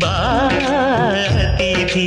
ಬಾತಿಥಿ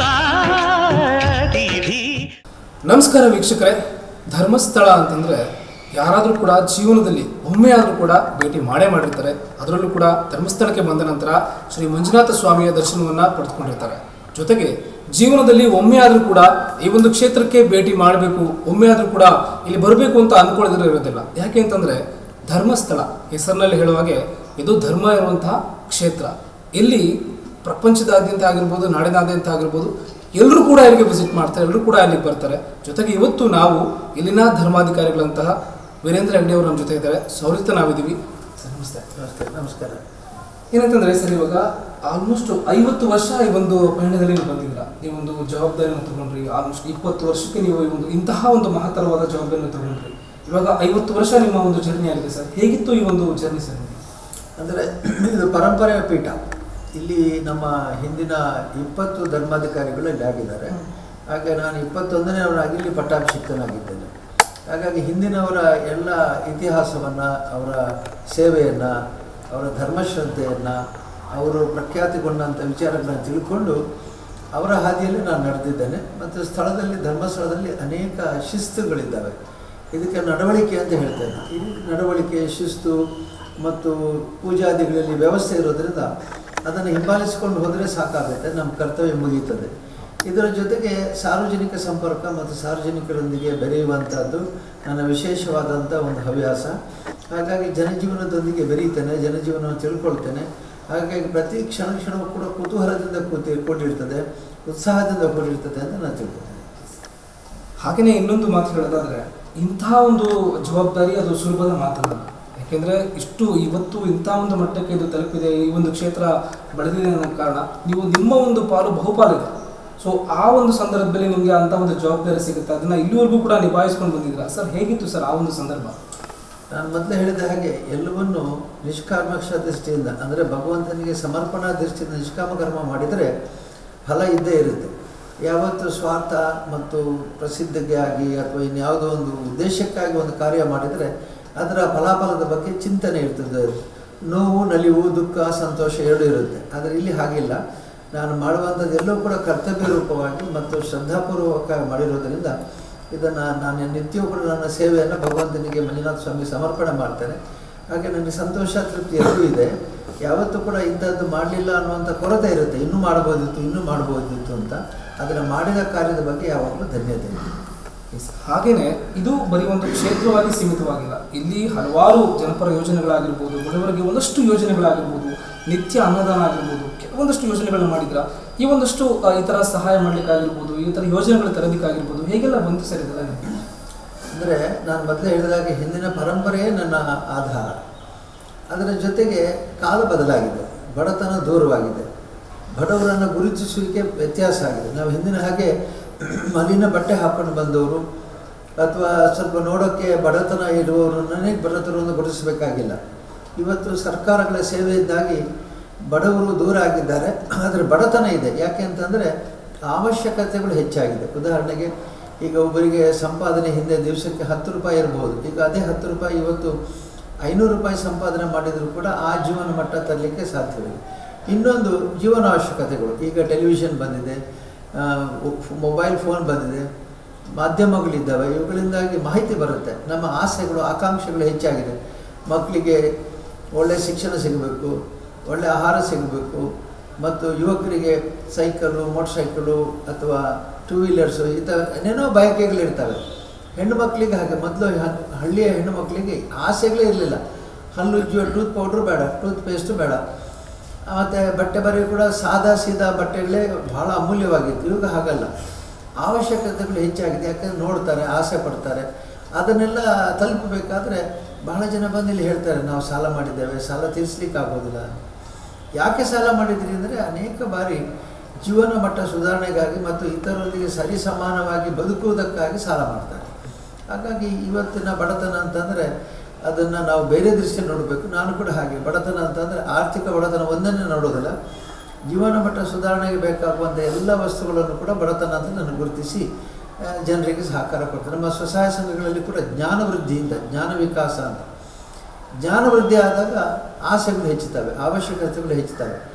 ಬಾತಿಥಿ ನಮಸ್ಕಾರ ವೀಕ್ಷಕರೇ ಧರ್ಮಸ್ಥಳ ಅಂತಂದರೆ ಯಾರಾದರೂ ಕೂಡ ಜೀವನದಲ್ಲಿ ಒಮ್ಮೆ ಆದರೂ ಕೂಡ ಭೇಟಿ ಮಾಡೇ ಮಾಡಿರ್ತಾರೆ ಅದರಲ್ಲೂ ಕೂಡ ಧರ್ಮಸ್ಥಳಕ್ಕೆ ಬಂದ ನಂತರ ಶ್ರೀ ಮಂಜುನಾಥ ಸ್ವಾಮಿಯ ದರ್ಶನವನ್ನು ಪಡೆದುಕೊಂಡಿರ್ತಾರೆ ಜೊತೆಗೆ ಜೀವನದಲ್ಲಿ ಒಮ್ಮೆ ಆದರೂ ಕೂಡ ಈ ಒಂದು ಕ್ಷೇತ್ರಕ್ಕೆ ಭೇಟಿ ಮಾಡಬೇಕು ಒಮ್ಮೆ ಆದರೂ ಕೂಡ ಇಲ್ಲಿ ಬರಬೇಕು ಅಂತ ಅಂದ್ಕೊಳ್ಳೋದಿರೋ ಇರೋದಿಲ್ಲ ಯಾಕೆ ಅಂತಂದರೆ ಧರ್ಮಸ್ಥಳ ಹೆಸರಿನಲ್ಲಿ ಹೇಳುವ ಹಾಗೆ ಇದು ಧರ್ಮ ಇರುವಂತಹ ಕ್ಷೇತ್ರ ಇಲ್ಲಿ ಪ್ರಪಂಚದಾದ್ಯಂತ ಆಗಿರ್ಬೋದು ನಾಡಿನಾದ್ಯಂತ ಆಗಿರ್ಬೋದು ಎಲ್ಲರೂ ಕೂಡ ಇಲ್ಲಿಗೆ ವಿಸಿಟ್ ಮಾಡ್ತಾರೆ ಎಲ್ಲರೂ ಕೂಡ ಇಲ್ಲಿಗೆ ಬರ್ತಾರೆ ಜೊತೆಗೆ ಇವತ್ತು ನಾವು ಇಲ್ಲಿನ ಧರ್ಮಾಧಿಕಾರಿಗಳಂತಹ ವೀರೇಂದ್ರ ಹೆಗ್ಡೆ ಅವರು ನಮ್ಮ ಜೊತೆ ಇದ್ದಾರೆ ಸೌರಿತ ನಾವಿದ್ದೀವಿ ಸರ್ ನಮಸ್ತೆ ನಮಸ್ತೆ ನಮಸ್ಕಾರ ಏನಂತಂದ್ರೆ ಸರ್ ಇವಾಗ ಆಲ್ಮೋಸ್ಟ್ ಐವತ್ತು ವರ್ಷ ಈ ಒಂದು ಪಯಣದಲ್ಲಿ ನೀವು ಬಂದಿದ್ದೀರಾ ಈ ಒಂದು ಜವಾಬ್ದಾರಿಯನ್ನು ತಗೊಂಡ್ರಿ ಆಲ್ಮೋಸ್ಟ್ ಇಪ್ಪತ್ತು ವರ್ಷಕ್ಕೆ ನೀವು ಈ ಒಂದು ಇಂತಹ ಒಂದು ಮಹತ್ತರವಾದ ಜವಾಬ್ದಾರಿಯನ್ನು ತಗೊಂಡ್ರಿ ಇವಾಗ ಐವತ್ತು ವರ್ಷ ನಿಮ್ಮ ಒಂದು ಜರ್ನಿ ಆಗಿದೆ ಸರ್ ಹೇಗಿತ್ತು ಈ ಒಂದು ಜರ್ನಿ ಸರ್ ನಿಮಗೆ? ಅಂದರೆ ಇದು ಪರಂಪರೆಯ ಪೀಠ ಇಲ್ಲಿ ನಮ್ಮ ಹಿಂದಿನ ಇಪ್ಪತ್ತು ಧರ್ಮಾಧಿಕಾರಿಗಳು ಇಲ್ಲಿ ಆಗಿದ್ದಾರೆ ಹಾಗೆ ನಾನು ಇಪ್ಪತ್ತೊಂದನೇವರಾಗಿ ಇಲ್ಲಿ ಪಟ್ಟಾಭಿಷಿಕ್ತನಾಗಿದ್ದೇನೆ ಹಾಗಾಗಿ ಹಿಂದಿನವರ ಎಲ್ಲ ಇತಿಹಾಸವನ್ನು ಅವರ ಸೇವೆಯನ್ನು ಅವರ ಧರ್ಮಶ್ರದ್ಧೆಯನ್ನು ಅವರು ಪ್ರಖ್ಯಾತಿಗೊಂಡಂಥ ವಿಚಾರಗಳನ್ನು ತಿಳ್ಕೊಂಡು ಅವರ ಹಾದಿಯಲ್ಲಿ ನಾನು ನಡೆದಿದ್ದೇನೆ ಮತ್ತು ಸ್ಥಳದಲ್ಲಿ ಧರ್ಮಸ್ಥಳದಲ್ಲಿ ಅನೇಕ ಶಿಸ್ತುಗಳಿದ್ದಾವೆ ಇದಕ್ಕೆ ನಡವಳಿಕೆ ಅಂತ ಹೇಳ್ತೇನೆ ಈ ನಡವಳಿಕೆ ಶಿಸ್ತು ಮತ್ತು ಪೂಜಾದಿಗಳಲ್ಲಿ ವ್ಯವಸ್ಥೆ ಇರೋದ್ರಿಂದ ಅದನ್ನು ಹಿಂಬಾಲಿಸಿಕೊಂಡು ಹೋದರೆ ಸಾಕಾಗುತ್ತೆ ನಮ್ಮ ಕರ್ತವ್ಯ ಮುಗಿಯುತ್ತದೆ ಇದರ ಜೊತೆಗೆ ಸಾರ್ವಜನಿಕ ಸಂಪರ್ಕ ಮತ್ತು ಸಾರ್ವಜನಿಕರೊಂದಿಗೆ ಬೆರೆಯುವಂಥದ್ದು ನನ್ನ ವಿಶೇಷವಾದಂಥ ಒಂದು ಹವ್ಯಾಸ ಹಾಗಾಗಿ ಜನಜೀವನದೊಂದಿಗೆ ಬೆರೀತೇನೆ ಜನಜೀವನವನ್ನು ತಿಳ್ಕೊಳ್ತೇನೆ ಹಾಗಾಗಿ ಪ್ರತಿ ಕ್ಷಣ ಕ್ಷಣವೂ ಕೂಡ ಕುತೂಹಲದಿಂದ ಕೂತಿ ಕೂಡಿರ್ತದೆ ಉತ್ಸಾಹದಿಂದ ಕೂಡಿರ್ತದೆ ಅಂತ ನಾನು ತಿಳ್ಕೊತೇನೆ ಹಾಗೆಯೇ ಇನ್ನೊಂದು ಮಾತು ಹೇಳೋದಾದ್ರೆ ಇಂತಹ ಒಂದು ಜವಾಬ್ದಾರಿ ಅದು ಸುಲಭದ ಮಾತಲ್ಲ ಯಾಕೆಂದ್ರೆ ಇಷ್ಟು ಇವತ್ತು ಇಂಥ ಒಂದು ಮಟ್ಟಕ್ಕೆ ಇದು ತಲುಪಿದೆ ಈ ಒಂದು ಕ್ಷೇತ್ರ ಬೆಳೆದಿದೆ ಅನ್ನೋ ಕಾರಣ ನೀವು ನಿಮ್ಮ ಒಂದು ಪಾಲು ಬಹುಪಾಲಿದೆ ಸೊ ಆ ಒಂದು ಸಂದರ್ಭದಲ್ಲಿ ನಿಮಗೆ ಅಂತ ಒಂದು ಜವಾಬ್ದಾರಿ ಸಿಗುತ್ತೆ ಅದನ್ನ ಇಲ್ಲಿವರೆಗೂ ಕೂಡ ನಿಭಾಯಿಸ್ಕೊಂಡು ಬಂದಿದ್ದೀರಾ ಸರ್ ಹೇಗಿತ್ತು ಸರ್ ಆ ಒಂದು ಸಂದರ್ಭ ನಾನು ಮೊದಲೇ ಹೇಳಿದ ಹಾಗೆ ಎಲ್ಲವನ್ನೂ ನಿಷ್ಕಾಮಕ್ಷ ದೃಷ್ಟಿಯಿಂದ ಅಂದರೆ ಭಗವಂತನಿಗೆ ಸಮರ್ಪಣಾ ದೃಷ್ಟಿಯಿಂದ ನಿಷ್ಕಾಮ ಕರ್ಮ ಮಾಡಿದರೆ ಫಲ ಇದ್ದೇ ಇರುತ್ತೆ ಯಾವತ್ತು ಸ್ವಾರ್ಥ ಮತ್ತು ಪ್ರಸಿದ್ಧಿಗಾಗಿ ಅಥವಾ ಇನ್ಯಾವುದೋ ಒಂದು ಉದ್ದೇಶಕ್ಕಾಗಿ ಒಂದು ಕಾರ್ಯ ಮಾಡಿದರೆ ಅದರ ಫಲಾಫಲದ ಬಗ್ಗೆ ಚಿಂತನೆ ಇರ್ತದೆ ನೋವು ನಲಿವು ದುಃಖ ಸಂತೋಷ ಎರಡೂ ಇರುತ್ತೆ ಆದರೆ ಇಲ್ಲಿ ಹಾಗಿಲ್ಲ ನಾನು ಮಾಡುವಂಥದ್ದು ಎಲ್ಲವೂ ಕೂಡ ಕರ್ತವ್ಯ ರೂಪವಾಗಿ ಮತ್ತು ಶ್ರದ್ಧಾಪೂರ್ವಕ ಮಾಡಿರೋದರಿಂದ ಇದನ್ನು ನಾನು ನಿತ್ಯವೂ ಕೂಡ ನನ್ನ ಸೇವೆಯನ್ನು ಭಗವಂತನಿಗೆ ಮಂಜುನಾಥ ಸ್ವಾಮಿ ಸಮರ್ಪಣೆ ಮಾಡ್ತೇನೆ ಹಾಗೆ ನನಗೆ ಸಂತೋಷ ತೃಪ್ತಿ ಎರಡೂ ಇದೆ ಯಾವತ್ತೂ ಕೂಡ ಇಂಥದ್ದು ಮಾಡಲಿಲ್ಲ ಅನ್ನುವಂಥ ಕೊರತೆ ಇರುತ್ತೆ ಇನ್ನೂ ಮಾಡ್ಬೋದಿತ್ತು ಇನ್ನೂ ಮಾಡ್ಬೋದಿತ್ತು ಅಂತ ಅದನ್ನು ಮಾಡಿದ ಕಾರ್ಯದ ಬಗ್ಗೆ ಯಾವಾಗಲೂ ಧನ್ಯತೆ ಇದೆ ಎಸ್. ಹಾಗೇನೆ ಇದು ಬರೀ ಒಂದು ಕ್ಷೇತ್ರವಾಗಿ ಸೀಮಿತವಾಗಿಲ್ಲ ಇಲ್ಲಿ ಹಲವಾರು ಜನಪರ ಯೋಜನೆಗಳಾಗಿರ್ಬೋದು ಬಡವರಿಗೆ ಒಂದಷ್ಟು ಯೋಜನೆಗಳಾಗಿರ್ಬೋದು ನಿತ್ಯ ಅನ್ನದಾನ ಆಗಿರ್ಬೋದು ಕೆಲವೊಂದಷ್ಟು ಯೋಜನೆಗಳನ್ನ ಮಾಡಿದ್ರ ಈ ಒಂದಷ್ಟು ಆ, ಈ ಥರ ಸಹಾಯ ಮಾಡ್ಲಿಕ್ಕಾಗಿರ್ಬೋದು ಈ ಥರ ಯೋಜನೆಗಳು ತರೋದಕ್ಕಾಗಿರ್ಬೋದು ಹೇಗೆಲ್ಲ ಬಂತು ಸರ್ ಇದೆಲ್ಲ ನಿಮಗೆ ಅಂದರೆ ನಾನು ಮೊದಲೇ ಹೇಳಿದಾಗೆ ಹಿಂದಿನ ಪರಂಪರೆಯೇ ನನ್ನ ಆಧಾರ ಅದರ ಜೊತೆಗೆ ಕಾಲ ಬದಲಾಗಿದೆ ಬಡತನ ದೂರವಾಗಿದೆ ಬಡವರನ್ನು ಗುರುತಿಸುವಿಕೆ ವ್ಯತ್ಯಾಸ ಆಗಿದೆ ನಾವು ಹಿಂದಿನ ಹಾಗೆ ಮಲಿನ ಬಟ್ಟೆ ಹಾಕೊಂಡು ಬಂದವರು ಅಥವಾ ಸ್ವಲ್ಪ ನೋಡೋಕ್ಕೆ ಬಡತನ ಇರುವವರನ್ನೇ ಬಡತನವನ್ನು ಗುರುತಿಸಬೇಕಾಗಿಲ್ಲ ಇವತ್ತು ಸರ್ಕಾರಗಳ ಸೇವೆಯಿಂದಾಗಿ ಬಡವರು ದೂರ ಆಗಿದ್ದಾರೆ ಆದರೆ ಬಡತನ ಇದೆ ಯಾಕೆ ಅಂತಂದರೆ ಅವಶ್ಯಕತೆಗಳು ಹೆಚ್ಚಾಗಿದೆ ಉದಾಹರಣೆಗೆ ಈಗ ಒಬ್ಬರಿಗೆ ಸಂಪಾದನೆ ಹಿಂದೆ ದಿವಸಕ್ಕೆ ಹತ್ತು ರೂಪಾಯಿ ಇರಬಹುದು ಈಗ ಅದೇ ಹತ್ತು ರೂಪಾಯಿ ಇವತ್ತು ಐನೂರು ರೂಪಾಯಿ ಸಂಪಾದನೆ ಮಾಡಿದರೂ ಕೂಡ ಆ ಜೀವನ ಮಟ್ಟ ತರಲಿಕ್ಕೆ ಸಾಧ್ಯವಿಲ್ಲ ಇನ್ನೊಂದು ಜೀವನ ಅವಶ್ಯಕತೆಗಳು ಈಗ ಟೆಲಿವಿಷನ್ ಬಂದಿದೆ ಆ, ಮೊಬೈಲ್ ಫೋನ್ ಬಂದಿದೆ ಮಾಧ್ಯಮಗಳಿದ್ದಾವೆ ಇವುಗಳಿಂದಾಗಿ ಮಾಹಿತಿ ಬರುತ್ತೆ ನಮ್ಮ ಆಸೆಗಳು ಆಕಾಂಕ್ಷೆಗಳು ಹೆಚ್ಚಾಗಿದೆ ಮಕ್ಕಳಿಗೆ ಒಳ್ಳೆಯ ಶಿಕ್ಷಣ ಸಿಗಬೇಕು ಒಳ್ಳೆಯ ಆಹಾರ ಸಿಗಬೇಕು ಮತ್ತು ಯುವಕರಿಗೆ ಸೈಕಲು ಮೋಟರ್ ಸೈಕಲು ಅಥವಾ ಟೂ ವೀಲರ್ಸು ಈ ಥರ ಏನೇನೋ ಬಯಕೆಗಳಿರ್ತವೆ ಹೆಣ್ಣು ಮಕ್ಕಳಿಗೆ ಹಾಗೆ ಮೊದಲು ಹ- ಹಳ್ಳಿಯ ಹೆಣ್ಣು ಮಕ್ಕಳಿಗೆ ಆಸೆಗಳೇ ಇರಲಿಲ್ಲ ಹಲ್ಲು ಉಜ್ಜುವ ಟೂತ್ ಪೌಡ್ರು ಬೇಡ ಟೂತ್ ಪೇಸ್ಟು ಬೇಡ ಮತ್ತು ಬಟ್ಟೆ ಬರೆ ಕೂಡ ಸಾದಾ ಸೀದಾ ಬಟ್ಟೆಗಳೇ ಭಾಳ ಅಮೂಲ್ಯವಾಗಿತ್ತು ಇವಾಗ ಹಾಗಲ್ಲ ಅವಶ್ಯಕತೆಗಳು ಹೆಚ್ಚಾಗಿದೆ ಯಾಕಂದ್ರೆ ನೋಡ್ತಾರೆ ಆಸೆ ಪಡ್ತಾರೆ ಅದನ್ನೆಲ್ಲ ತಲುಪಬೇಕಾದ್ರೆ ಬಹಳ ಜನ ಬಂದು ಇಲ್ಲಿ ಹೇಳ್ತಾರೆ ನಾವು ಸಾಲ ಮಾಡಿದ್ದೇವೆ ಸಾಲ ತೀರಿಸ್ಲಿಕ್ಕೆ ಆಗೋದಿಲ್ಲ ಯಾಕೆ ಸಾಲ ಮಾಡಿದ್ರಿ ಅಂದರೆ ಅನೇಕ ಬಾರಿ ಜೀವನ ಮಟ್ಟ ಸುಧಾರಣೆಗಾಗಿ ಮತ್ತು ಇತರರೊಂದಿಗೆ ಸರಿ ಸಮಾನವಾಗಿ ಬದುಕುವುದಕ್ಕಾಗಿ ಸಾಲ ಮಾಡ್ತಾರೆ ಹಾಗಾಗಿ ಇವತ್ತಿನ ಬಡತನ ಅಂತಂದರೆ ಅದನ್ನು ನಾವು ಬೇರೆ ದೃಷ್ಟಿ ನೋಡಬೇಕು ನಾನು ಕೂಡ ಹಾಗೆ ಬಡತನ ಅಂತಂದರೆ ಆರ್ಥಿಕ ಬಡತನ ಒಂದನ್ನೇ ನೋಡೋದಿಲ್ಲ ಜೀವನ ಮಟ್ಟ ಸುಧಾರಣೆಗೆ ಬೇಕಾಗುವಂಥ ಎಲ್ಲ ವಸ್ತುಗಳನ್ನು ಕೂಡ ಬಡತನ ಅಂತ ನಾನು ಗುರುತಿಸಿ ಆ, ಜನರಿಗೆ ಸಹಕಾರ ಕೊಡ್ತಾರೆ ನಮ್ಮ ಸ್ವಸಹಾಯ ಸಂಘಗಳಲ್ಲಿ ಕೂಡ ಜ್ಞಾನ ವೃದ್ಧಿಯಿಂದ ಜ್ಞಾನ ವಿಕಾಸ ಅಂತ ಜ್ಞಾನ ವೃದ್ಧಿ ಆದಾಗ ಆಸೆಗಳು ಹೆಚ್ಚುತ್ತವೆ ಅವಶ್ಯಕತೆಗಳು ಹೆಚ್ಚುತ್ತವೆ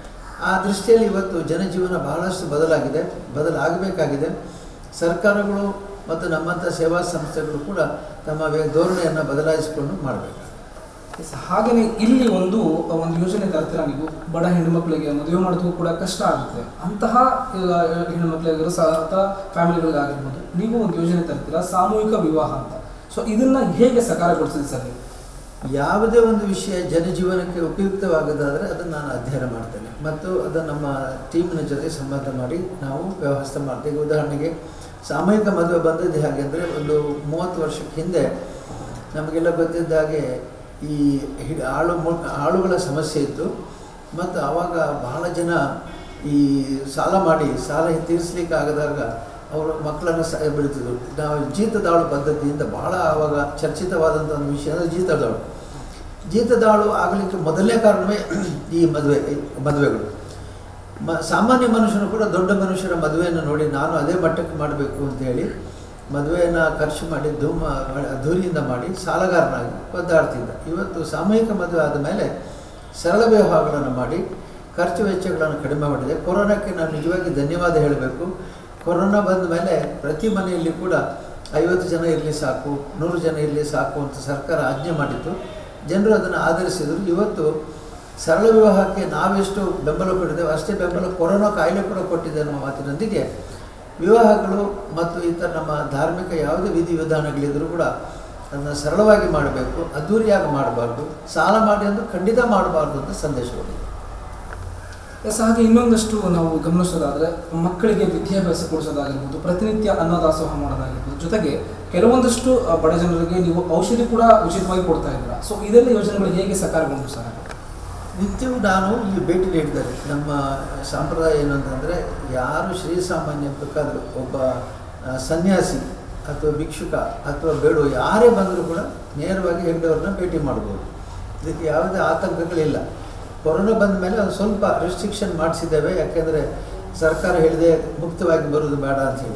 ಆ ದೃಷ್ಟಿಯಲ್ಲಿ ಇವತ್ತು ಜನಜೀವನ ಬಹಳಷ್ಟು ಬದಲಾಗಿದೆ ಬದಲಾಗಬೇಕಾಗಿದೆ ಸರ್ಕಾರಗಳು ಮತ್ತು ನಮ್ಮಂಥ ಸೇವಾ ಸಂಸ್ಥೆಗಳು ಕೂಡ ತಮ್ಮ ವೇ- ಧೋರಣೆಯನ್ನು ಬದಲಾಯಿಸಿಕೊಂಡು ಮಾಡಬೇಕು ಎಸ್, ಹಾಗೇನೆ ಇಲ್ಲಿ ಒಂದು ಒಂದು ಯೋಜನೆ ತರ್ತೀರಾ ನೀವು ಬಡ ಹೆಣ್ಮಕ್ಳಿಗೆ ಮದುವೆ ಮಾಡೋದಕ್ಕೂ ಕೂಡ ಕಷ್ಟ ಆಗುತ್ತೆ ಅಂತಹ ಆ, ಹೆಣ್ಮಕ್ಳಿಗಾಗಿರೋ ಸಹ ಅಥವಾ ಫ್ಯಾಮಿಲಿಗಳಿಗಾಗಿರ್ಬೋದು ನೀವು ಒಂದು ಯೋಜನೆ ತರ್ತೀರಾ ಸಾಮೂಹಿಕ ವಿವಾಹ ಅಂತ ಸೊ ಇದನ್ನ ಹೇಗೆ ಸಕಾರಗೊಳಿಸಿದೆ ಸರ್ ನೀವು ಯಾವುದೇ ಒಂದು ವಿಷಯ ಜನಜೀವನಕ್ಕೆ ಉಪಯುಕ್ತವಾಗೋದಾದರೆ ಅದನ್ನು ನಾನು ಅಧ್ಯಯನ ಮಾಡ್ತೇನೆ ಮತ್ತು ಅದನ್ನು ನಮ್ಮ ಟೀಮ್ನ ಜೊತೆ ಸಂಬಂಧ ಮಾಡಿ ನಾವು ವ್ಯವಸ್ಥೆ ಮಾಡ್ತೇವೆ ಈಗ ಉದಾಹರಣೆಗೆ ಸಾಮೂಹಿಕ ಮದುವೆ ಬಂದದ್ದು ಹೇಗೆ ಅಂದರೆ ಒಂದು ಮೂವತ್ತು ವರ್ಷಕ್ಕೆ ಹಿಂದೆ ನಮಗೆಲ್ಲ ಗೊತ್ತಿದ್ದ ಹಾಗೆ ಈ ಹಿ- ಆಳು ಮು ಆಳುಗಳ ಸಮಸ್ಯೆ ಇತ್ತು ಮತ್ತು ಆವಾಗ ಬಹಳ ಜನ ಈ ಸಾಲ ಮಾಡಿ ಸಾಲ ತೀರಿಸ್ಲಿಕ್ಕೆ ಆಗದಾಗ ಅವರು ಮಕ್ಕಳನ್ನು ಸ ಬಿಡ್ತಿದ್ರು ನಾವು ಜೀತದಾಳು ಪದ್ಧತಿಯಿಂದ ಬಹಳ ಆವಾಗ ಚರ್ಚಿತವಾದಂಥ ಒಂದು ವಿಷಯ ಅಂದರೆ ಜೀತದಾಳು ಜೀತದಾಳು ಆಗಲಿಕ್ಕೆ ಮೊದಲನೇ ಕಾರಣವೇ ಈ ಮದುವೆ ಈ ಮದುವೆಗಳು ಮ ಸಾಮಾನ್ಯ ಮನುಷ್ಯನು ಕೂಡ ದೊಡ್ಡ ಮನುಷ್ಯರ ಮದುವೆಯನ್ನು ನೋಡಿ ನಾನು ಅದೇ ಮಟ್ಟಕ್ಕೆ ಮಾಡಬೇಕು ಅಂತೇಳಿ ಮದುವೆಯನ್ನು ಖರ್ಚು ಮಾಡಿ ಧೂಮ ಅದ್ಧೂರಿಯಿಂದ ಮಾಡಿ ಸಾಲಗಾರನಾಗಿ ಒದ್ದಾಡ್ತಿದ್ದ ಇವತ್ತು ಸಾಮೂಹಿಕ ಮದುವೆ ಆದ ಮೇಲೆ ಸರಳ ವ್ಯವಹಾರಗಳನ್ನು ಮಾಡಿ ಖರ್ಚು ವೆಚ್ಚಗಳನ್ನು ಕಡಿಮೆ ಮಾಡಿದೆ ಕೊರೋನಾಕ್ಕೆ ನಾನು ನಿಜವಾಗಿ ಧನ್ಯವಾದ ಹೇಳಬೇಕು ಕೊರೋನಾ ಬಂದ ಮೇಲೆ ಪ್ರತಿ ಮನೆಯಲ್ಲಿ ಕೂಡ ಐವತ್ತು ಜನ ಇರಲಿ ಸಾಕು ನೂರು ಜನ ಇರಲಿ ಸಾಕು ಅಂತ ಸರ್ಕಾರ ಆಜ್ಞೆ ಮಾಡಿತ್ತು ಜನರು ಅದನ್ನು ಆಧರಿಸಿದರು ಇವತ್ತು ಸರಳ ವಿವಾಹಕ್ಕೆ ನಾವೆಷ್ಟು ಬೆಂಬಲ ಕೊಟ್ಟಿದ್ದೇವೆ ಅಷ್ಟೇ ಬೆಂಬಲ ಕೊರೋನಾ ಕಾಯಿಲೆ ಕೂಡ ಕೊಟ್ಟಿದೆ ಅನ್ನುವ ಮಾತಿನೊಂದಿಗೆ ವಿವಾಹಗಳು ಮತ್ತು ಇತರ ನಮ್ಮ ಧಾರ್ಮಿಕ ಯಾವುದೇ ವಿಧಿವಿಧಾನಗಳಿದ್ರೂ ಕೂಡ ಅದನ್ನು ಸರಳವಾಗಿ ಮಾಡಬೇಕು ಅದ್ಧೂರಿಯಾಗಿ ಮಾಡಬಾರ್ದು ಸಾಲ ಮಾಡಿ ಅಂದು ಖಂಡಿತ ಮಾಡಬಾರ್ದು ಅಂತ ಸಂದೇಶಗಳಿದೆ ಎಸ್ ಹಾಗೆ ಇನ್ನೊಂದಷ್ಟು ನಾವು ಗಮನಿಸೋದಾದ್ರೆ ಮಕ್ಕಳಿಗೆ ವಿದ್ಯಾಭ್ಯಾಸ ಕೊಡಿಸೋದಾಗಿರ್ಬೋದು ಪ್ರತಿನಿತ್ಯ ಅನ್ನದಾಸೋಹ ಮಾಡೋದಾಗಿರ್ಬೋದು ಜೊತೆಗೆ ಕೆಲವೊಂದಷ್ಟು ಆ, ಬಡ ಜನರಿಗೆ ನೀವು ಔಷಧಿ ಕೂಡ ಉಚಿತವಾಗಿ ಕೊಡ್ತಾ ಇದ್ದೀರಾ ಸೊ ಇದೆಲ್ಲ ಯೋಜನೆಗಳು ಹೇಗೆ ಸಕಾರಗೊಂಡು ಸರ್ ನಿತ್ಯವೂ ನಾನು ಇಲ್ಲಿ ಭೇಟಿ ನೀಡಿದ್ದಾರೆ ನಮ್ಮ ಸಂಪ್ರದಾಯ ಏನು ಅಂತಂದರೆ ಯಾರು ಶ್ರೀಸಾಮಾನ್ಯ ಬೇಕಾದರೂ ಒಬ್ಬ ಆ, ಸನ್ಯಾಸಿ ಅಥವಾ ಭಿಕ್ಷುಕ ಅಥವಾ ಬೇಡು ಯಾರೇ ಬಂದರೂ ಕೂಡ ನೇರವಾಗಿ ಹೆಗ್ಡೆಯವ್ರನ್ನ ಭೇಟಿ ಮಾಡ್ಬೋದು ಇದಕ್ಕೆ ಯಾವುದೇ ಆತಂಕಗಳಿಲ್ಲ ಕೊರೋನಾ ಬಂದ ಮೇಲೆ ಅದು ಸ್ವಲ್ಪ ರೆಸ್ಟ್ರಿಕ್ಷನ್ ಮಾಡಿಸಿದ್ದೇವೆ ಯಾಕೆಂದರೆ ಸರ್ಕಾರ ಹೇಳಿದೆ ಮುಕ್ತವಾಗಿ ಬರೋದು ಬೇಡ ಅಂತ ಹೇಳಿ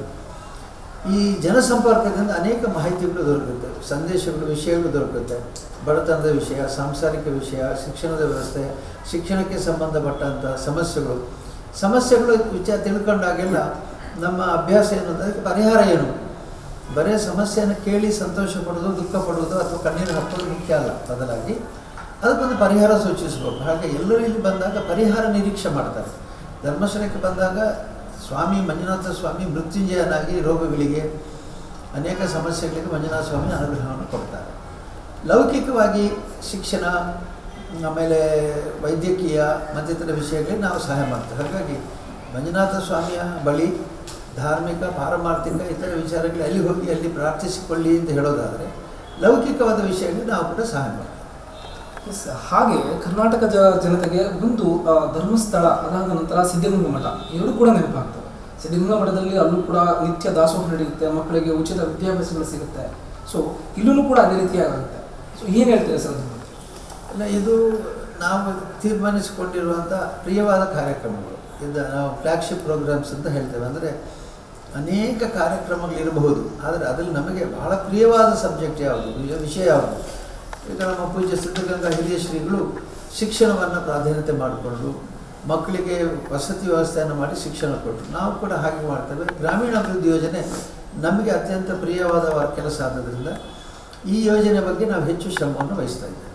ಈ ಜನಸಂಪರ್ಕದಿಂದ ಅನೇಕ ಮಾಹಿತಿಗಳು ದೊರಕುತ್ತೆ ಸಂದೇಶಗಳು ವಿಷಯಗಳು ದೊರಕುತ್ತೆ ಬಡತನದ ವಿಷಯ ಸಾಂಸಾರಿಕ ವಿಷಯ ಶಿಕ್ಷಣದ ವ್ಯವಸ್ಥೆ ಶಿಕ್ಷಣಕ್ಕೆ ಸಂಬಂಧಪಟ್ಟಂಥ ಸಮಸ್ಯೆಗಳು ಸಮಸ್ಯೆಗಳು ವಿಚಾರ ತಿಳ್ಕೊಂಡಾಗೆಲ್ಲ ನಮ್ಮ ಅಭ್ಯಾಸ ಏನು ಅಂತ ಅದಕ್ಕೆ ಪರಿಹಾರ ಏನು ಬರೀ ಸಮಸ್ಯೆಯನ್ನು ಕೇಳಿ ಸಂತೋಷ ಪಡೋದು ದುಃಖ ಪಡೋದು ಅಥವಾ ಕಣ್ಣೀರು ಹಾಕೋದು ಮುಖ್ಯ ಅಲ್ಲ ಬದಲಾಗಿ ಅದಕ್ಕೊಂದು ಪರಿಹಾರ ಸೂಚಿಸಬೇಕು ಹಾಗೆ ಎಲ್ಲರೂ ಇಲ್ಲಿ ಬಂದಾಗ ಪರಿಹಾರ ನಿರೀಕ್ಷೆ ಮಾಡ್ತಾರೆ ಧರ್ಮಸ್ಥಳಕ್ಕೆ ಬಂದಾಗ ಸ್ವಾಮಿ ಮಂಜುನಾಥ ಸ್ವಾಮಿ ಮೃತ್ಯುಂಜಯನಾಗಿ ರೋಗಗಳಿಗೆ ಅನೇಕ ಸಮಸ್ಯೆಗಳಿಗೆ ಮಂಜುನಾಥ ಸ್ವಾಮಿ ಅನುಗ್ರಹವನ್ನು ಕೊಡ್ತಾರೆ ಲೌಕಿಕವಾಗಿ ಶಿಕ್ಷಣ ಆಮೇಲೆ ವೈದ್ಯಕೀಯ ಮತ್ತಿತರ ವಿಷಯಗಳಿಗೆ ನಾವು ಸಹಾಯ ಮಾಡ್ತೇವೆ ಹಾಗಾಗಿ ಮಂಜುನಾಥ ಸ್ವಾಮಿಯ ಬಳಿ ಧಾರ್ಮಿಕ ಪಾರಮಾರ್ಥಿಕ ಇತರ ವಿಚಾರಗಳು ಅಲ್ಲಿ ಹೋಗಿ ಅಲ್ಲಿ ಪ್ರಾರ್ಥಿಸಿಕೊಳ್ಳಿ ಅಂತ ಹೇಳೋದಾದರೆ ಲೌಕಿಕವಾದ ವಿಷಯಗಳಿಗೆ ನಾವು ಕೂಡ ಸಹಾಯ ಮಾಡ್ತೇವೆ ಎಸ್ ಹಾಗೆ ಕರ್ನಾಟಕ ಜ ಜನತೆಗೆ ಒಂದು ಆ, ಧರ್ಮಸ್ಥಳ ಅದಾದ ನಂತರ ಸಿದ್ಧಗಂಗಾ ಮಠ ಎರಡು ಕೂಡ ನೆನಪಾಗ್ತವೆ ಸಿದ್ಧಗಂಗಾ ಮಠದಲ್ಲಿ ಅಲ್ಲೂ ಕೂಡ ನಿತ್ಯ ದಾಸೋಹ ನಡೆಯುತ್ತೆ ಮಕ್ಕಳಿಗೆ ಉಚಿತ ವಿದ್ಯಾಭ್ಯಾಸಗಳು ಸಿಗುತ್ತೆ ಸೊ ಇಲ್ಲೂ ಕೂಡ ಅದೇ ರೀತಿಯಾಗುತ್ತೆ ಸೊ ಏನು ಹೇಳ್ತೀರಾ ಸರ್ ಅದ್ರ ಬಗ್ಗೆ? ಅಲ್ಲ ಇದು ನಾವು ತೀರ್ಮಾನಿಸಿಕೊಂಡಿರುವಂಥ ಪ್ರಿಯವಾದ ಕಾರ್ಯಕ್ರಮಗಳು ಇದು ನಾವು ಫ್ಲ್ಯಾಗ್ಶಿಪ್ ಪ್ರೋಗ್ರಾಮ್ಸ್ ಅಂತ ಹೇಳ್ತೇವೆ ಅಂದರೆ ಅನೇಕ ಕಾರ್ಯಕ್ರಮಗಳಿರಬಹುದು ಆದರೆ ಅದರಲ್ಲಿ ನಮಗೆ ಬಹಳ ಪ್ರಿಯವಾದ ಸಬ್ಜೆಕ್ಟ್ ಯಾವುದು ವಿಷ- ವಿಷಯ ಯಾವುದು ಈಗ ನಮ್ಮ ಪೂಜ್ಯ ಸಿದ್ಧಗಂಗಾ ಹಿರಿಯ ಶ್ರೀಗಳು ಶಿಕ್ಷಣವನ್ನು ಪ್ರಾಧಾನ್ಯತೆ ಮಾಡಿಕೊಂಡು ಮಕ್ಕಳಿಗೆ ವಸತಿ ವ್ಯವಸ್ಥೆಯನ್ನು ಮಾಡಿ ಶಿಕ್ಷಣ ಕೊಟ್ಟರು ನಾವು ಕೂಡ ಹಾಗೆ ಮಾಡ್ತೇವೆ ಗ್ರಾಮೀಣಾಭಿವೃದ್ಧಿ ಯೋಜನೆ ನಮಗೆ ಅತ್ಯಂತ ಪ್ರಿಯವಾದ ವ- ಕೆಲಸ ಆಗೋದ್ರಿಂದ ಈ ಯೋಜನೆ ಬಗ್ಗೆ ನಾವು ಹೆಚ್ಚು ಶ್ರಮವನ್ನು ವಹಿಸ್ತಾ ಇದ್ದೇವೆ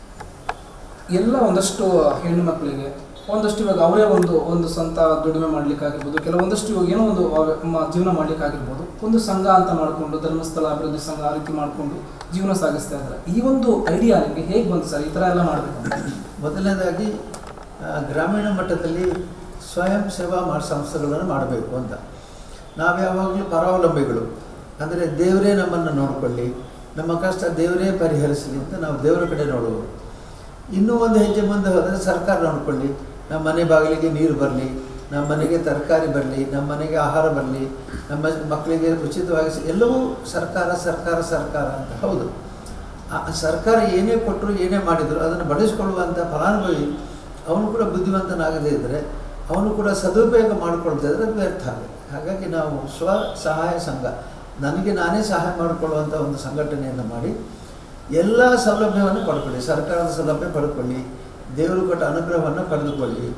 ಎಲ್ಲ ಒಂದಷ್ಟು ಹೆಣ್ಣು ಮಕ್ಕಳಿಗೆ ಒಂದಷ್ಟು ಇವಾಗ ಅವರೇ ಒಂದು ಒಂದು ಸ್ವಂತ ದುಡಿಮೆ ಮಾಡ್ಲಿಕ್ಕಾಗಿರ್ಬೋದು ಕೆಲವೊಂದಷ್ಟು ಇವಾಗ ಏನೋ ಒಂದು ಅವ್ರ ಮ- ಜೀವನ ಮಾಡ್ಲಿಕ್ಕಾಗಿರ್ಬೋದು ಒಂದು ಸಂಘ ಅಂತ ಮಾಡಿಕೊಂಡು ಧರ್ಮಸ್ಥಳ ಅಭಿವೃದ್ಧಿ ಸಂಘ ಆ ರೀತಿ ಮಾಡಿಕೊಂಡು ಜೀವನ ಸಾಗಿಸ್ತಾ ಇದ್ದಾರೆ ಈ ಒಂದು ಐಡಿಯಾ ನಿಮಗೆ ಹೇಗೆ ಬಂತು ಸರ್ ಈ ಥರ ಎಲ್ಲ ಮಾಡಬೇಕಂತ ಮೊದಲನೇದಾಗಿ ಆ, ಗ್ರಾಮೀಣ ಮಟ್ಟದಲ್ಲಿ ಸ್ವಯಂ ಸೇವಾ ಮಾಡಿ ಸಂಸ್ಥೆಗಳನ್ನು ಮಾಡಬೇಕು ಅಂತ ನಾವು ಯಾವಾಗಲೂ ಪರಾವಲಂಬಿಗಳು ಅಂದರೆ ದೇವರೇ ನಮ್ಮನ್ನು ನೋಡಿಕೊಳ್ಳಿ ನಮ್ಮ ಕಷ್ಟ ದೇವರೇ ಪರಿಹರಿಸಲಿ ಅಂತ ನಾವು ದೇವರ ಕಡೆ ನೋಡುವುದು ಇನ್ನೂ ಒಂದು ಹೆಜ್ಜೆ ಮುಂದೆ ಹೋದರೆ ಸರ್ಕಾರ ನೋಡಿಕೊಳ್ಳಿ ನಮ್ಮ ಮನೆ ಬಾಗಿಲಿಗೆ ನೀರು ಬರಲಿ ನಮ್ಮ ಮನೆಗೆ ತರಕಾರಿ ಬರಲಿ ನಮ್ಮ ಮನೆಗೆ ಆಹಾರ ಬರಲಿ ನಮ್ಮ ಮಕ್ಕಳಿಗೆ ಉಚಿತವಾಗಿ ಸಿ- ಎಲ್ಲವೂ ಸರ್ಕಾರ ಸರ್ಕಾರ ಸರ್ಕಾರ ಅಂತ ಹೌದು ಆ ಸರ್ಕಾರ ಏನೇ ಕೊಟ್ಟರು ಏನೇ ಮಾಡಿದ್ರು ಅದನ್ನು ಬಳಸಿಕೊಳ್ಳುವಂಥ ಫಲಾನುಭವಿ ಅವನು ಕೂಡ ಬುದ್ಧಿವಂತನಾಗದೇ ಇದ್ದರೆ ಅವನು ಕೂಡ ಸದುಪಯೋಗ ಮಾಡಿಕೊಳ್ತಾ ಇದ್ರೆ ಅದು ವ್ಯರ್ಥ ಆಗುತ್ತೆ ಹಾಗಾಗಿ ನಾವು ಸ್ವ ಸಹಾಯ ಸಂಘ ನನಗೆ ನಾನೇ ಸಹಾಯ ಮಾಡಿಕೊಳ್ಳುವಂಥ ಒಂದು ಸಂಘಟನೆಯನ್ನು ಮಾಡಿ ಎಲ್ಲ ಸೌಲಭ್ಯವನ್ನು ಪಡ್ಕೊಳ್ಳಿ ಸರ್ಕಾರದ ಸೌಲಭ್ಯ ಪಡ್ಕೊಳ್ಳಿ ದೇವರು ಕೊಟ್ಟ ಅನುಗ್ರಹವನ್ನು ಪಡೆದುಕೊಳ್ಳಿ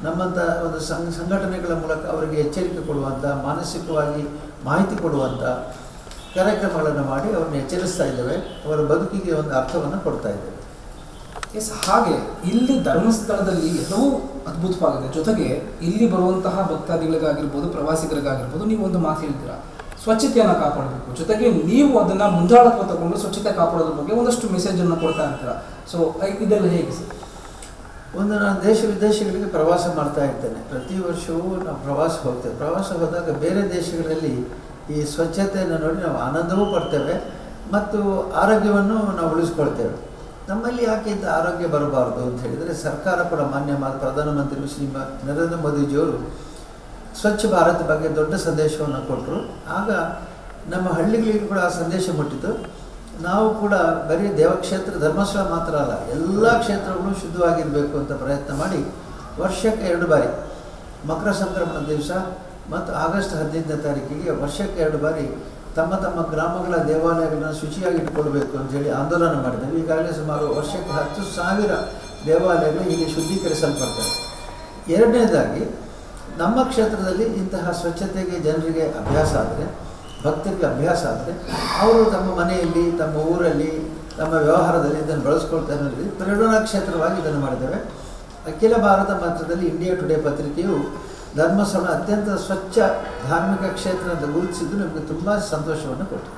ನಮ್ಮಂಥ ಒಂದು ಸಂಘ ಸಂಘಟನೆಗಳ ಮೂಲಕ ಅವರಿಗೆ ಎಚ್ಚರಿಕೆ ಕೊಡುವಂಥ ಮಾನಸಿಕವಾಗಿ ಮಾಹಿತಿ ಕೊಡುವಂಥ ಕಾರ್ಯಕ್ರಮಗಳನ್ನು ಮಾಡಿ ಅವ್ರನ್ನ ಎಚ್ಚರಿಸ್ತಾ ಇದ್ದೇವೆ ಅವರ ಬದುಕಿಗೆ ಒಂದು ಅರ್ಥವನ್ನು ಕೊಡ್ತಾ ಇದ್ದೇವೆ ಎಸ್ ಹಾಗೆ ಇಲ್ಲಿ ಧರ್ಮಸ್ಥಳದಲ್ಲಿ ಎಲ್ಲವೂ ಅದ್ಭುತವಾಗಿದೆ ಜೊತೆಗೆ ಇಲ್ಲಿ ಬರುವಂತಹ ಭಕ್ತಾದಿಗಳಿಗಾಗಿರ್ಬೋದು ಪ್ರವಾಸಿಗರಿಗಾಗಿರ್ಬೋದು ನೀವು ಒಂದು ಮಾತು ಹೇಳ್ತೀರಾ ಸ್ವಚ್ಛತೆಯನ್ನು ಕಾಪಾಡಬೇಕು ಜೊತೆಗೆ ನೀವು ಅದನ್ನ ಮುಂದಾಳತ್ವ ತಗೊಂಡು ಸ್ವಚ್ಛತೆ ಕಾಪಾಡೋದ್ರ ಬಗ್ಗೆ ಒಂದಷ್ಟು ಮೆಸೇಜ್ ಅನ್ನು ಕೊಡ್ತಾ ಇರ್ತೀರಾ ಸೊ ಇದೆಲ್ಲ ಹೇಗೆ ಸರ್ ಒಂದು ನಾನು ದೇಶ ವಿದೇಶಗಳಿಗೆ ಪ್ರವಾಸ ಮಾಡ್ತಾ ಇರ್ತೇನೆ ಪ್ರತಿ ವರ್ಷವೂ ನಾವು ಪ್ರವಾಸ ಹೋಗ್ತೇವೆ ಪ್ರವಾಸ ಹೋದಾಗ ಬೇರೆ ದೇಶಗಳಲ್ಲಿ ಈ ಸ್ವಚ್ಛತೆಯನ್ನು ನೋಡಿ ನಾವು ಆನಂದವೂ ಪಡ್ತೇವೆ ಮತ್ತು ಆರೋಗ್ಯವನ್ನು ನಾವು ಉಳಿಸ್ಕೊಳ್ತೇವೆ ನಮ್ಮಲ್ಲಿ ಯಾಕೆ ಇಂಥ ಆರೋಗ್ಯ ಬರಬಾರ್ದು ಅಂತ ಹೇಳಿದರೆ ಸರ್ಕಾರ ಕೂಡ ಮಾನ್ಯ ಮಾ ಪ್ರಧಾನಮಂತ್ರಿ ಶ್ರೀ ಮ- ನರೇಂದ್ರ ಮೋದಿಜಿಯವರು ಸ್ವಚ್ಛ ಭಾರತ್ ಬಗ್ಗೆ ದೊಡ್ಡ ಸಂದೇಶವನ್ನು ಕೊಟ್ಟರು ಆಗ ನಮ್ಮ ಹಳ್ಳಿಗಳಿಗೆ ಕೂಡ ಆ ಸಂದೇಶ ಮುಟ್ಟಿತು ನಾವು ಕೂಡ ಬರೀ ದೇವಕ್ಷೇತ್ರ ಧರ್ಮಸ್ಥಳ ಮಾತ್ರ ಅಲ್ಲ ಎಲ್ಲ ಕ್ಷೇತ್ರಗಳು ಶುದ್ಧವಾಗಿರಬೇಕು ಅಂತ ಪ್ರಯತ್ನ ಮಾಡಿ ವರ್ಷಕ್ಕೆ ಎರಡು ಬಾರಿ ಮಕರ ಸಂಕ್ರಮಣ ದಿವಸ ಮತ್ತು ಆಗಸ್ಟ್ ಹದಿನೈದನೇ ತಾರೀಕಿಗೆ ವರ್ಷಕ್ಕೆ ಎರಡು ಬಾರಿ ತಮ್ಮ ತಮ್ಮ ಗ್ರಾಮಗಳ ದೇವಾಲಯಗಳನ್ನ ಶುಚಿಯಾಗಿ ಇಟ್ಕೊಳ್ಬೇಕು ಅಂತ ಹೇಳಿ ಆಂದೋಲನ ಮಾಡಿದ್ದೇವೆ ಈಗಾಗಲೇ ಸುಮಾರು ವರ್ಷಕ್ಕೆ ಹತ್ತು ಸಾವಿರ ದೇವಾಲಯಗಳು ಹೀಗೆ ಶುದ್ಧೀಕರಿಸಲ್ಪಡ್ತವೆ ಎರಡನೇದಾಗಿ ನಮ್ಮ ಕ್ಷೇತ್ರದಲ್ಲಿ ಇಂತಹ ಸ್ವಚ್ಛತೆಗೆ ಜನರಿಗೆ ಅಭ್ಯಾಸ ಆದರೆ ಭಕ್ತರಿಗೆ ಅಭ್ಯಾಸ ಆದರೆ ಅವರು ತಮ್ಮ ಮನೆಯಲ್ಲಿ ತಮ್ಮ ಊರಲ್ಲಿ ತಮ್ಮ ವ್ಯವಹಾರದಲ್ಲಿ ಇದನ್ನು ಬಳಸ್ಕೊಳ್ತಾ ಇರೋದ್ರಲ್ಲಿ ಪ್ರೇರಣಾ ಕ್ಷೇತ್ರವಾಗಿ ಇದನ್ನು ಮಾಡಿದ್ದೇವೆ ಅಖಿಲ ಭಾರತ ಮಟ್ಟದಲ್ಲಿ ಇಂಡಿಯಾ ಟುಡೇ ಪತ್ರಿಕೆಯು ಧರ್ಮಸ್ಥಳ ಅತ್ಯಂತ ಸ್ವಚ್ಛ ಧಾರ್ಮಿಕ ಕ್ಷೇತ್ರ ಅಂತ ಗುರುತಿಸಿದ್ದು ನಮಗೆ ತುಂಬ ಸಂತೋಷವನ್ನು ಕೊಟ್ಟಿದೆ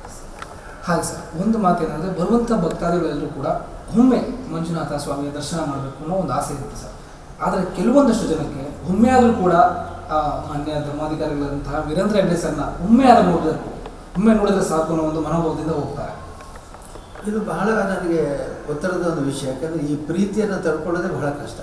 ಹಾಗೆ ಸರ್ ಒಂದು ಮಾತೇನೆಂದರೆ ಬರುವಂಥ ಭಕ್ತಾದಿಗಳೆಲ್ಲರೂ ಕೂಡ ಒಮ್ಮೆ ಮಂಜುನಾಥ ಸ್ವಾಮಿಯ ದರ್ಶನ ಮಾಡಬೇಕು ಅನ್ನೋ ಒಂದು ಆಸೆ ಇರುತ್ತೆ ಸರ್ ಆದರೆ ಕೆಲವೊಂದಷ್ಟು ಜನಕ್ಕೆ ಒಮ್ಮೆ ಆದರೂ ಕೂಡ ಆ ಮಾನ್ಯ ಧರ್ಮಾಧಿಕಾರಿಗಳಂತಹ ವೀರೇಂದ್ರ ಹೆಗ್ಡೆ ಸರ್ನ ಒಮ್ಮೆ ಆದರೂ ನೋಡಬೇಕು ಒಮ್ಮೆ ನೋಡಿದ್ರೆ ಸಾಕು ಅನ್ನೋ ಒಂದು ಮನೋಭಾವದಿಂದ ಹೋಗ್ತಾರೆ ಇದು ಬಹಳ ನನಗೆ ಒತ್ತಡದ ಒಂದು ವಿಷಯ ಯಾಕಂದರೆ ಈ ಪ್ರೀತಿಯನ್ನು ತಡ್ಕೊಳ್ಳೋದೇ ಬಹಳ ಕಷ್ಟ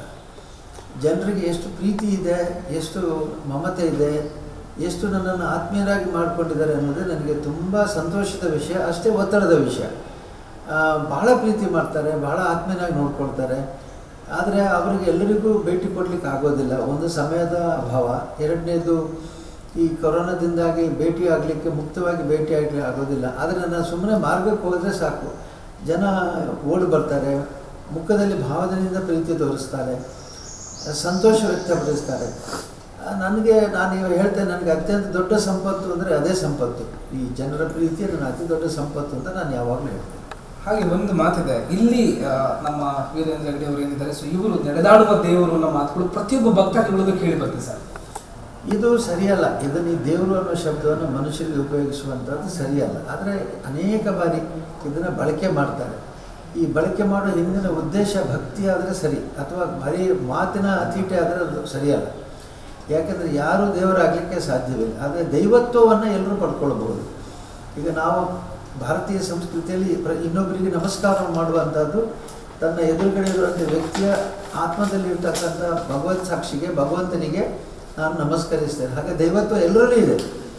ಜನರಿಗೆ ಎಷ್ಟು ಪ್ರೀತಿ ಇದೆ ಎಷ್ಟು ಮಮತೆ ಇದೆ ಎಷ್ಟು ನನ್ನನ್ನು ಆತ್ಮೀಯರಾಗಿ ಮಾಡಿಕೊಂಡಿದ್ದಾರೆ ಅನ್ನೋದೇ ನನಗೆ ತುಂಬ ಸಂತೋಷದ ವಿಷಯ ಅಷ್ಟೇ ಒತ್ತಡದ ವಿಷಯ ಆ, ಬಹಳ ಪ್ರೀತಿ ಮಾಡ್ತಾರೆ ಬಹಳ ಆತ್ಮೀಯರಾಗಿ ನೋಡ್ಕೊಳ್ತಾರೆ ಆದರೆ ಅವರಿಗೆ ಎಲ್ಲರಿಗೂ ಭೇಟಿ ಕೊಡಲಿಕ್ಕೆ ಆಗೋದಿಲ್ಲ ಒಂದು ಸಮಯದ ಅಭಾವ ಎರಡನೇದು ಈ ಕೊರೋನಾದಿಂದಾಗಿ ಭೇಟಿ ಆಗಲಿಕ್ಕೆ ಮುಕ್ತವಾಗಿ ಭೇಟಿ ಆಗಲಿಕ್ಕೆ ಆಗೋದಿಲ್ಲ ಆದರೆ ನಾನು ಸುಮ್ಮನೆ ಮಾರ್ಗಕ್ಕೆ ಹೋದರೆ ಸಾಕು ಜನ ಓಡಿ ಬರ್ತಾರೆ ಮುಖದಲ್ಲಿ ಭಾವದಿಂದ ಪ್ರೀತಿ ತೋರಿಸ್ತಾರೆ ಸಂತೋಷ ವ್ಯಕ್ತಪಡಿಸ್ತಾರೆ ಆ, ನನಗೆ ನಾನು ಇವಾಗ ಹೇಳ್ತೇನೆ ನನಗೆ ಅತ್ಯಂತ ದೊಡ್ಡ ಸಂಪತ್ತು ಅಂದರೆ ಅದೇ ಸಂಪತ್ತು ಈ ಜನರ ಪ್ರೀತಿ ನನ್ನ ಅತಿ ದೊಡ್ಡ ಸಂಪತ್ತು ಅಂತ ನಾನು ಯಾವಾಗಲೂ ಹೇಳ್ತೇನೆ ಹಾಗೆ ಒಂದು ಮಾತಿದೆ ಇಲ್ಲಿ ಆ, ನಮ್ಮ ವೀರೇಂದ್ರ ಹೆಗ್ಡೆ ಅವರು ಏನಿದ್ದಾರೆ ಸೊ ಇವರು ನಡೆದಾಡುವ ದೇವರು ಅನ್ನೋ ಮಾತುಗಳು ಪ್ರತಿಯೊಬ್ಬ ಭಕ್ತಾದಿಗಳಿಗೂ ಕೇಳಿ ಬರ್ತದೆ ಸರ್ ಇದು ಸರಿಯಲ್ಲ ಇದನ್ನು ಈ ದೇವರು ಅನ್ನೋ ಶಬ್ದವನ್ನು ಮನುಷ್ಯರಿಗೆ ಉಪಯೋಗಿಸುವಂಥದ್ದು ಸರಿಯಲ್ಲ ಆದರೆ ಅನೇಕ ಬಾರಿ ಇದನ್ನು ಬಳಕೆ ಮಾಡ್ತಾರೆ ಈ ಬಳಕೆ ಮಾಡೋ ಹಿಂದಿನ ಉದ್ದೇಶ ಭಕ್ತಿ ಆದರೆ ಸರಿ ಅಥವಾ ಬರೀ ಮಾತಿನ ಅತೀಟೆ ಆದರೆ ಅದು ಸರಿಯಲ್ಲ ಯಾಕೆಂದರೆ ಯಾರೂ ದೇವರಾಗಲಿಕ್ಕೆ ಸಾಧ್ಯವಿಲ್ಲ ಆದರೆ ದೈವತ್ವವನ್ನು ಎಲ್ಲರೂ ಪಡ್ಕೊಳ್ಬಹುದು ಈಗ ನಾವು ಭಾರತೀಯ ಸಂಸ್ಕೃತಿಯಲ್ಲಿ ಪ್ರ ಇನ್ನೊಬ್ಬರಿಗೆ ನಮಸ್ಕಾರ ಮಾಡುವಂಥದ್ದು ತನ್ನ ಎದುರುಗಡೆ ಇರುವಂಥ ವ್ಯಕ್ತಿಯ ಆತ್ಮದಲ್ಲಿ ಇರ್ತಕ್ಕಂಥ ಭಗವತ್ ಸಾಕ್ಷಿಗೆ ಭಗವಂತನಿಗೆ ನಾನು ನಮಸ್ಕರಿಸ್ತೇನೆ ಹಾಗೆ ದೈವತ್ವ ಎಲ್ಲರಲ್ಲೂ ಇದೆ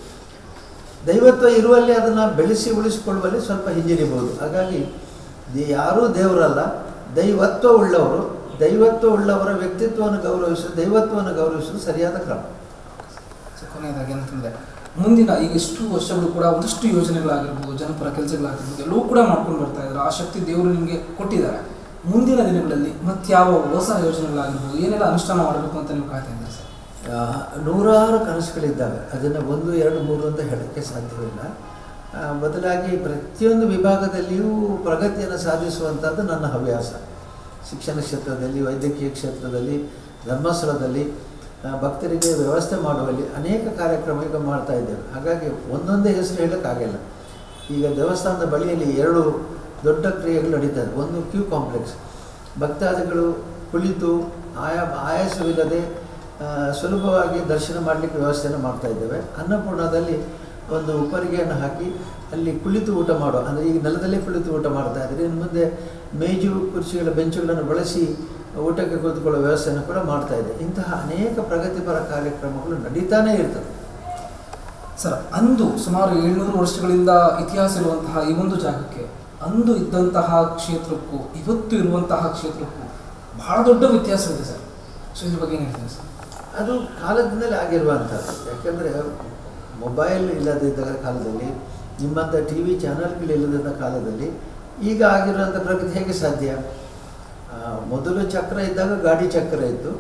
ದೈವತ್ವ ಇರುವಲ್ಲಿ ಅದನ್ನು ಬೆಳೆಸಿ ಉಳಿಸಿಕೊಳ್ಳುವಲ್ಲಿ ಸ್ವಲ್ಪ ಹಿಂಜರಿಬಹುದು ಹಾಗಾಗಿ ದೇ- ಯಾರೂ ದೇವರಲ್ಲ ದೈವತ್ವ ಉಳ್ಳವರು ದೈವತ್ವ ಉಳ್ಳವರ ವ್ಯಕ್ತಿತ್ವವನ್ನು ಗೌರವಿಸೋದು ದೈವತ್ವವನ್ನು ಗೌರವಿಸೋದು ಸರಿಯಾದ ಕ್ರಮ ಸೊ ಕೊನೆಯದಾಗಿ ಏನಂತಂದ್ರೆ ಮುಂದಿನ ಈಗ ಎಷ್ಟು ವರ್ಷಗಳು ಕೂಡ ಒಂದಷ್ಟು ಯೋಜನೆಗಳಾಗಿರ್ಬೋದು ಜನಪರ ಕೆಲಸಗಳಾಗಿರ್ಬೋದು ಎಲ್ಲವೂ ಕೂಡ ಮಾಡ್ಕೊಂಡು ಬರ್ತಾ ಇದ್ದಾರೆ ಆ ಶಕ್ತಿ ದೇವರು ನಿಮಗೆ ಕೊಟ್ಟಿದ್ದಾರೆ ಮುಂದಿನ ದಿನಗಳಲ್ಲಿ ಮತ್ಯಾವ ಹೊಸ ಯೋಜನೆಗಳಾಗಿರ್ಬೋದು ಏನೆಲ್ಲ ಅನುಷ್ಠಾನ ಮಾಡಬೇಕು ಅಂತ ನೀವು ಕಾಯ್ತಾ ಇದ್ದೀರಿ ಸರ್ ಆ, ನೂರಾರು ಕನಸುಗಳಿದ್ದಾವೆ ಅದನ್ನು ಒಂದು ಎರಡು ಮೂರು ಅಂತ ಹೇಳೋಕ್ಕೆ ಸಾಧ್ಯವಿಲ್ಲ ಆ, ಬದಲಾಗಿ ಪ್ರತಿಯೊಂದು ವಿಭಾಗದಲ್ಲಿಯೂ ಪ್ರಗತಿಯನ್ನು ಸಾಧಿಸುವಂಥದ್ದು ನನ್ನ ಹವ್ಯಾಸ ಶಿಕ್ಷಣ ಕ್ಷೇತ್ರದಲ್ಲಿ ವೈದ್ಯಕೀಯ ಕ್ಷೇತ್ರದಲ್ಲಿ ಧರ್ಮಸ್ಥಳದಲ್ಲಿ ಆ, ಭಕ್ತರಿಗೆ ವ್ಯವಸ್ಥೆ ಮಾಡುವಲ್ಲಿ ಅನೇಕ ಕಾರ್ಯಕ್ರಮ ಈಗ ಮಾಡ್ತಾ ಇದ್ದೇವೆ ಹಾಗಾಗಿ ಒಂದೊಂದೇ ಹೆಸರು ಹೇಳೋಕ್ಕಾಗಿಲ್ಲ ಈಗ ದೇವಸ್ಥಾನದ ಬಳಿಯಲ್ಲಿ ಎರಡು ದೊಡ್ಡ ಕ್ರಿಯೆಗಳು ನಡೀತಾ ಇದೆ ಒಂದು ಕ್ಯೂ ಕಾಂಪ್ಲೆಕ್ಸ್ ಭಕ್ತಾದಿಗಳು ಕುಳಿತು ಆಯಾ ಆಯಾಸವಿಲ್ಲದೆ ಆ, ಸುಲಭವಾಗಿ ದರ್ಶನ ಮಾಡಲಿಕ್ಕೆ ವ್ಯವಸ್ಥೆಯನ್ನು ಮಾಡ್ತಾ ಇದ್ದೇವೆ ಅನ್ನಪೂರ್ಣದಲ್ಲಿ ಒಂದು ಉಪ್ಪರಿಗೆಯನ್ನು ಹಾಕಿ ಅಲ್ಲಿ ಕುಳಿತು ಊಟ ಮಾಡೋ ಅಂದರೆ ಈಗ ನೆಲದಲ್ಲೇ ಕುಳಿತು ಊಟ ಮಾಡ್ತಾ ಇದ್ದಾರೆ ಇನ್ನು ಮುಂದೆ ಮೇಜು ಕುರ್ಚಿಗಳ ಬೆಂಚುಗಳನ್ನು ಬಳಸಿ ಊಟಕ್ಕೆ ಕೂತ್ಕೊಳ್ಳೋ ವ್ಯವಸ್ಥೆಯನ್ನು ಕೂಡ ಮಾಡ್ತಾ ಇದೆ ಇಂತಹ ಅನೇಕ ಪ್ರಗತಿಪರ ಕಾರ್ಯಕ್ರಮಗಳು ನಡೀತಾನೇ ಇರ್ತದೆ ಸರ್ ಅಂದು ಸುಮಾರು ಏಳ್ನೂರು ವರ್ಷಗಳಿಂದ ಇತಿಹಾಸ ಇರುವಂತಹ ಈ ಒಂದು ಜಾಗಕ್ಕೆ ಅಂದು ಇದ್ದಂತಹ ಕ್ಷೇತ್ರಕ್ಕೂ ಇವತ್ತು ಇರುವಂತಹ ಕ್ಷೇತ್ರಕ್ಕೂ ಬಹಳ ದೊಡ್ಡ ವ್ಯತ್ಯಾಸವಿದೆ ಸರ್ ಸೊ ಇದ್ರ ಬಗ್ಗೆ ಏನು ಹೇಳ್ತೀರಿ ಸರ್ ಅದು ಕಾಲದಿಂದಲೇ ಆಗಿರುವಂಥದ್ದು ಯಾಕೆಂದರೆ ಮೊಬೈಲ್ ಇಲ್ಲದಿದ್ದ ಕಾಲದಲ್ಲಿ ನಿಮ್ಮಂಥ ಟಿ ವಿ ಚಾನಲ್ಗಳಿಲ್ಲದಿದ್ದ ಕಾಲದಲ್ಲಿ ಈಗ ಆಗಿರುವಂಥ ಪ್ರಗತಿ ಹೇಗೆ ಸಾಧ್ಯ ಆ, ಮೊದಲು ಚಕ್ರ ಇದ್ದಾಗ ಗಾಡಿ ಚಕ್ರ ಇತ್ತು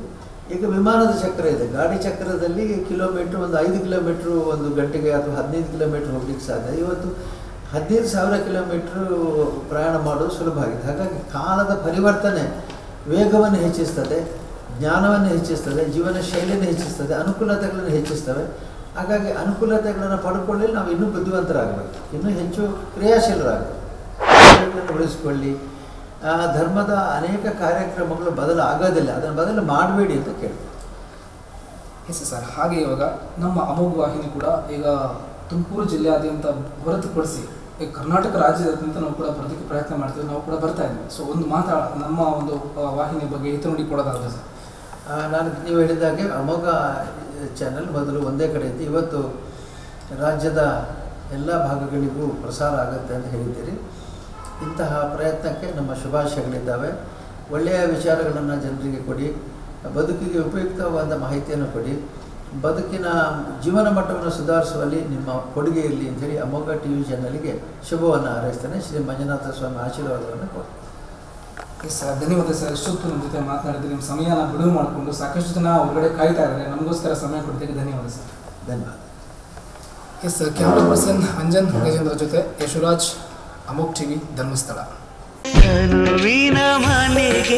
ಈಗ ವಿಮಾನದ ಚಕ್ರ ಇದೆ ಗಾಡಿ ಚಕ್ರದಲ್ಲಿ ಕಿಲೋಮೀಟ್ರ್ ಒಂದು ಐದು ಕಿಲೋಮೀಟ್ರು ಒಂದು ಗಂಟೆಗೆ ಅಥವಾ ಹದಿನೈದು ಕಿಲೋಮೀಟ್ರ್ ಹೋಗ್ಲಿಕ್ಕೆ ಸಾಧ್ಯ ಇವತ್ತು ಹದಿನೈದು ಸಾವಿರ ಕಿಲೋಮೀಟ್ರು ಪ್ರಯಾಣ ಮಾಡೋದು ಸುಲಭ ಆಗಿದೆ ಹಾಗಾಗಿ ಕಾಲದ ಪರಿವರ್ತನೆ ವೇಗವನ್ನು ಹೆಚ್ಚಿಸ್ತದೆ ಜ್ಞಾನವನ್ನು ಹೆಚ್ಚಿಸ್ತದೆ ಜೀವನ ಶೈಲಿಯನ್ನು ಹೆಚ್ಚಿಸ್ತದೆ ಅನುಕೂಲತೆಗಳನ್ನು ಹೆಚ್ಚಿಸ್ತವೆ ಹಾಗಾಗಿ ಅನುಕೂಲತೆಗಳನ್ನು ಪಡ್ಕೊಳ್ಳಿ ನಾವು ಇನ್ನೂ ಬುದ್ಧಿವಂತರಾಗಬೇಕು ಇನ್ನೂ ಹೆಚ್ಚು ಕ್ರಿಯಾಶೀಲರಾಗಬೇಕು ಮೌಲ್ಯಗಳನ್ನು ಉಳಿಸ್ಕೊಳ್ಳಿ ಆ, ಧರ್ಮದ ಅನೇಕ ಕಾರ್ಯಕ್ರಮಗಳು ಬದಲು ಆಗೋದಿಲ್ಲ ಅದನ್ನು ಬದಲು ಮಾಡಬೇಡಿ ಅಂತ ಕೇಳ್ತೀನಿ ಎಸ್ ಸರ್ ಹಾಗೆ ಇವಾಗ ನಮ್ಮ ಅಮೋಘ ವಾಹಿನಿ ಕೂಡ ಈಗ ತುಮಕೂರು ಜಿಲ್ಲೆಯಾದ್ಯಂತ ಹೊರತುಪಡಿಸಿ ಈಗ ಕರ್ನಾಟಕ ರಾಜ್ಯದಾದ್ಯಂತ ನಾವು ಕೂಡ ಬರೋದಕ್ಕೆ ಪ್ರಯತ್ನ ಮಾಡ್ತೀವಿ ನಾವು ಕೂಡ ಬರ್ತಾ ಇದ್ದೀವಿ ಸೊ ಒಂದು ಮಾತಾ ನಮ್ಮ ಒಂದು ಆ, ವಾಹಿನಿ ಬಗ್ಗೆ ಹಿತ ನುಡಿ ಕೊಡೋದಾದ್ರೆ ಸರ್ ಆ, ನಾನು ನೀವು ಹೇಳಿದಾಗೆ ಅಮೋಘ ಚಾನೆಲ್ ಮೊದಲು ಒಂದೇ ಕಡೆ ಇತ್ತು ಇವತ್ತು ರಾಜ್ಯದ ಎಲ್ಲ ಭಾಗಗಳಿಗೂ ಪ್ರಸಾರ ಆಗುತ್ತೆ ಅಂತ ಹೇಳಿದ್ದೀರಿ ಇಂತಹ ಪ್ರಯತ್ನಕ್ಕೆ ನಮ್ಮ ಶುಭಾಶಯಗಳಿದ್ದಾವೆ ಒಳ್ಳೆಯ ವಿಚಾರಗಳನ್ನು ಜನರಿಗೆ ಕೊಡಿ ಬದುಕಿಗೆ ಉಪಯುಕ್ತವಾದ ಮಾಹಿತಿಯನ್ನು ಕೊಡಿ ಬದುಕಿನ ಜೀವನ ಮಟ್ಟವನ್ನು ಸುಧಾರಿಸುವಲ್ಲಿ ನಿಮ್ಮ ಕೊಡುಗೆ ಇರಲಿ ಅಂತೇಳಿ ಅಮೋಘ ಟಿ ವಿ ಚಾನಲ್ಗೆ ಶುಭವನ್ನು ಹಾರೈಸ್ತೇನೆ ಶ್ರೀ ಮಂಜುನಾಥ ಸ್ವಾಮಿ ಆಶೀರ್ವಾದವನ್ನು ಕೊಡ್ತೀನಿ ಎಸ್ ಸರ್ ಧನ್ಯವಾದ ಸರ್ ಇಷ್ಟೊತ್ತು ನಮ್ಮ ಜೊತೆ ಮಾತನಾಡಿದ್ರೆ ನಿಮ್ಮ ಸಮಯನ ಬಿಡುವು ಮಾಡಿಕೊಂಡು ಸಾಕಷ್ಟು ಜನ ಹೊರಗಡೆ ಕಾಯ್ತಾ ಇದ್ದಾರೆ ನಮಗೋಸ್ಕರ ಸಮಯ ಕೊಡ್ತೀವಿ ಧನ್ಯವಾದ ಸರ್ ಧನ್ಯವಾದ ಎಸ್ ಕ್ಯಾಮ್ರಾ ಪರ್ಸನ್ ಅಂಜನ್ ಗಜೇಂದ್ರ ಜೊತೆ ಯಶುರಾಜ್ ಅಮೋಕ್ ಟಿವಿ ಧರ್ಮಸ್ಥಳ ಕರುವಿನ ಮನೆಗೆ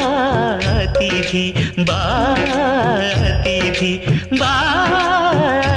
ಬಾತಿಥಿ ಬಾತಿಥಿ ಬಾ